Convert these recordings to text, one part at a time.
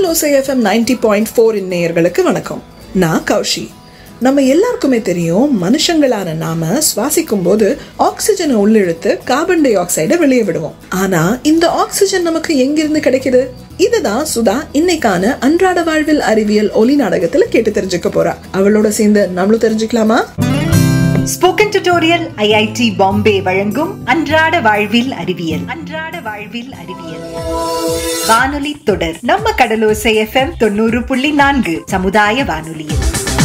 கடலோசை FM ninety point four நேயர்களுக்கு வணக்கம் நான் கௌஷி நம்ம எல்லாருக்குமே தெரியும் மனுஷங்களான நாம சுவாசிக்கும் போது ஆக்சிஜனை உள்ளிழுத்து கார்பன் டை ஆக்சைடை வெளியே விடுவோம் ஆனா இந்த ஆக்சிஜன் நமக்கு எங்கிருந்து கிடைக்குது இதுதான் சுதா இன்னைக்கான அன்றாட வாழ்வில் அறிவியல் ஒலி நாடகத்துல கேட்டு தெரிஞ்சுக்க போறா அவளோட சேர்ந்து நம்மளும் தெரிஞ்சுக்கலாமா ஸ்போக்கன் டியூட்டோரியல் ஐஐடி பாம்பே வழங்கும் அன்றாட வாழ்வில் அறிவியல் அன்றாட வாழ்வில் அறிவியல் வானொலி தொடர் நம்ம கடலோசை எஃப்எம் தொண்ணூறு புள்ளி நான்கு சமுதாய வானொலியில்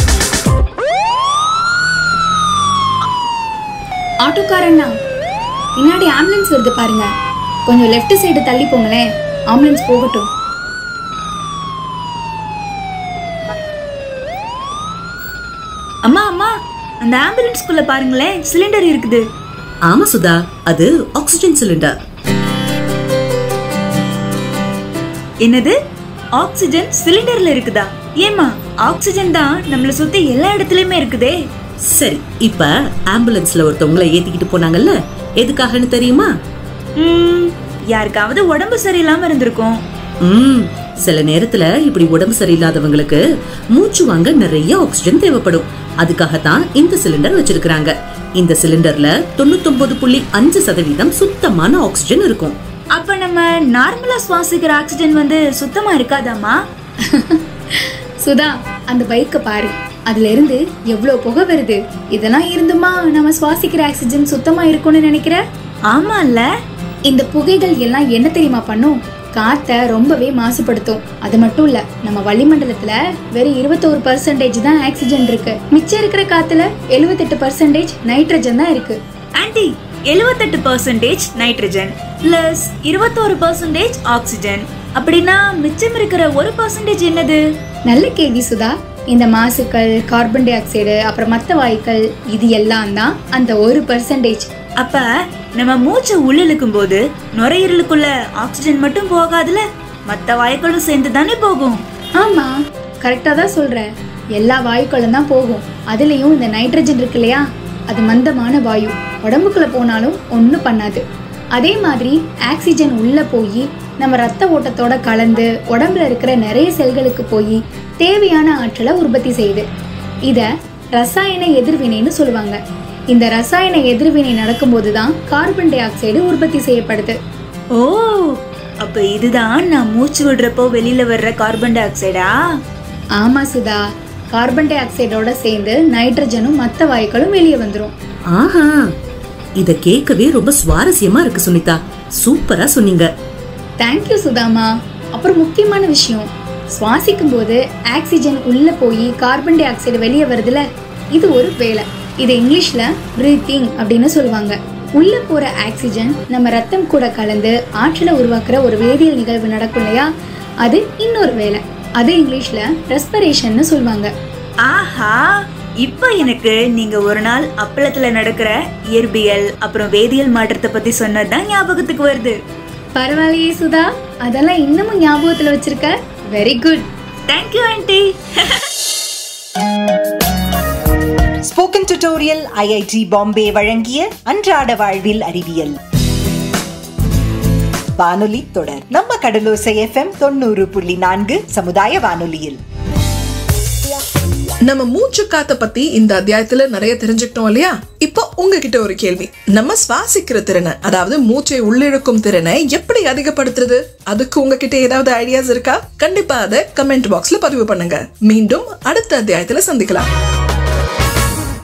ஆட்டோக்காரண்ணா பின்னாடி ஆம்புலன்ஸ் வருது பாருங்க கொஞ்சம் லெஃப்ட் சைடு தள்ளி போங்களேன் ஆம்புலன்ஸ் போகட்டும் அம்மா அம்மா அந்த ஆம்புலன்ஸ்குள்ள பாருங்களேன் சிலிண்டர் இருக்குது ஆமா சுதா அது ஆக்சிஜன் சிலிண்டர் என்னது ஆக்சிஜன் சிலிண்டர்ல இருக்குதா ஏமா ஆக்சிஜன் தான் நம்மள சுத்தி எல்லா இடத்துலயுமே இருக்குதே சரி இப்ப ஆம்புலன்ஸ்ல ஒருத்தவங்களை ஏத்திக்கிட்டு போனாங்கல்ல எதுக்காகன்னு தெரியுமா ம், யாருக்காவது உடம்பு சரியில்லாம இருந்திருக்கும் ம் சில நேரத்துல இப்படி உடம்பு சரியில்லாதவங்களுக்கு மூச்சு வாங்க நிறைய ஆக்சிஜன் தேவைப்படும் அதுக்காகத்தான் இந்த சிலிண்டர் வச்சிருக்காங்க இந்த சிலிண்டர்ல தொண்ணூத்தொன்பது புள்ளி அஞ்சு சதவீதம் சுத்தமான ஆக்சிஜன் இருக்கும் அப்ப நம்ம நார்மலா சுவாசிக்கிற ஆக்சிஜன் வந்து சுத்தமா இருக்காதாமா சுதா அந்த பைக்கை பாரு அதுல இருந்து எவ்வளவு புகை வருது இதெல்லாம் இருந்துமா நம்ம சுவாசிக்கிற ஆக்சிஜன் சுத்தமா இருக்கும்னு நினைக்கிற ஆமா இல்ல இந்த புகைகள் எல்லாம் என்ன தெரியுமா பண்ணும் காத்தை ரொம்பவே மாசுபடுத்தும் அது மட்டும் இல்ல நம்ம வளிமண்டலத்துல வெறும் இருபத்தோரு பர்சன்டேஜ் தான் ஆக்சிஜன் இருக்கு மிச்சம் இருக்கிற காத்துல எழுபத்தெட்டு பர்சன்டேஜ் நைட்ரஜன் தான் இருக்கு ஆன்டி எழுவத்தெட்டு பர்சன்டேஜ் நைட்ரஜன் பிளஸ் இருபத்தோரு பர்சன்டேஜ் ஆக்சிஜன் அப்படின்னா மிச்சம் இருக்கிற ஒரு பர்சன்டேஜ் என்னது நல்ல கேள்வி சுதா இந்த மாசுக்கள் கார்பன் டை ஆக்சைடு அப்புறம் மற்ற வாயுக்கள் இது எல்லாம் தான் அந்த ஒரு பர்சன்டேஜ் அப்ப நம்ம மூச்சை உள்ளிழுக்கும் போது நுரையீரலுக்குள்ள ஆக்சிஜன் மட்டும் போகாதுல மத்த வாயுக்களும் சேர்ந்து தானே போகும் ஆமா கரெக்டா தான் சொல்ற எல்லா வாயுக்களும் தான் போகும் அதுலயும் இந்த நைட்ரஜன் இருக்கு இல்லையா அது மந்தமான வாயு உடம்புக்குள்ள போனாலும் ஒன்றும் பண்ணாது அதே மாதிரி ஆக்சிஜன் உள்ள போய் நம்ம ரத்த ஓட்டத்தோட கலந்து உடம்புல இருக்கிற நிறைய செல்களுக்கு போய் தேவையான ஆற்றலை உற்பத்தி செய்யுது இத ரசாயன எதிர்வினைன்னு சொல்லுவாங்க இந்த ரசாயன எதிர்வினை நடக்கும்போது தான் கார்பன் டை ஆக்சைடு உற்பத்தி செய்யப்படுது ஓ அப்ப இதுதான் நான் மூச்சு விடுறப்போ வெளியில வர்ற கார்பன் டை ஆக்சைடா ஆமா சுதா கார்பன் டை ஆக்சைடோட சேர்ந்து நைட்ரஜனும் மற்ற வாயுக்களும் வெளியே வந்துரும் ஆஹா இத கேட்கவே ரொம்ப சுவாரஸ்யமா இருக்கு சுனிதா சூப்பரா சொன்னீங்க தேங்க்யூ சுதாமா அப்புறம் முக்கியமான விஷயம் சுவாசிக்கும் போது ஆக்சிஜன் உள்ள போய் கார்பன் டை ஆக்சைடு வெளியே வருதுல இது ஒரு வேலை இது இங்கிலீஷ்ல பிரீத்திங் அப்படின்னு சொல்லுவாங்க உள்ள போற ஆக்சிஜன் நம்ம ரத்தம் கூட கலந்து ஆற்றலை உருவாக்குற ஒரு வேதியியல் நிகழ்வு நடக்கும் இல்லையா அது இன்னொரு வேலை அது இங்கிலீஷ்ல ரெஸ்பிரேஷன்னு சொல்லுவாங்க ஆஹா இப்போ எனக்கு நீங்க ஒரு நாள் அப்பளத்துல நடக்கிற இயற்பியல் அப்புறம் வேதியியல் மாற்றத்தை பத்தி சொன்னதுதான் ஞாபகத்துக்கு வருது பரவாயில்லையே சுதா அதெல்லாம் இன்னமும் ஞாபகத்துல வச்சிருக்க very good thank you aunty spoken tutorial IIT Bombay வழங்கிய அன்றாட வாழ்வில் அறிவியல் வானொலி தொடர் நம்ம கடலோசை எஃப்எம் தொண்ணூறு புள்ளி நான்கு சமுதாய வானொலியில் நம்ம மூச்சு காத்த பத்தி இந்த அத்தியாயத்துல நிறைய தெரிஞ்சுக்கிட்டோம் இல்லையா இப்போ உங்ககிட்ட ஒரு கேள்வி நம்ம சுவாசிக்கிற திறனை அதாவது மூச்சை உள்ளிழுக்கும் திறனை எப்படி அதிகப்படுத்துறது அதுக்கு உங்ககிட்ட ஏதாவது ஐடியாஸ் இருக்கா கண்டிப்பா அதை கமெண்ட் பாக்ஸ்ல பதிவு பண்ணுங்க மீண்டும் அடுத்த அத்தியாயத்துல சந்திக்கலாம்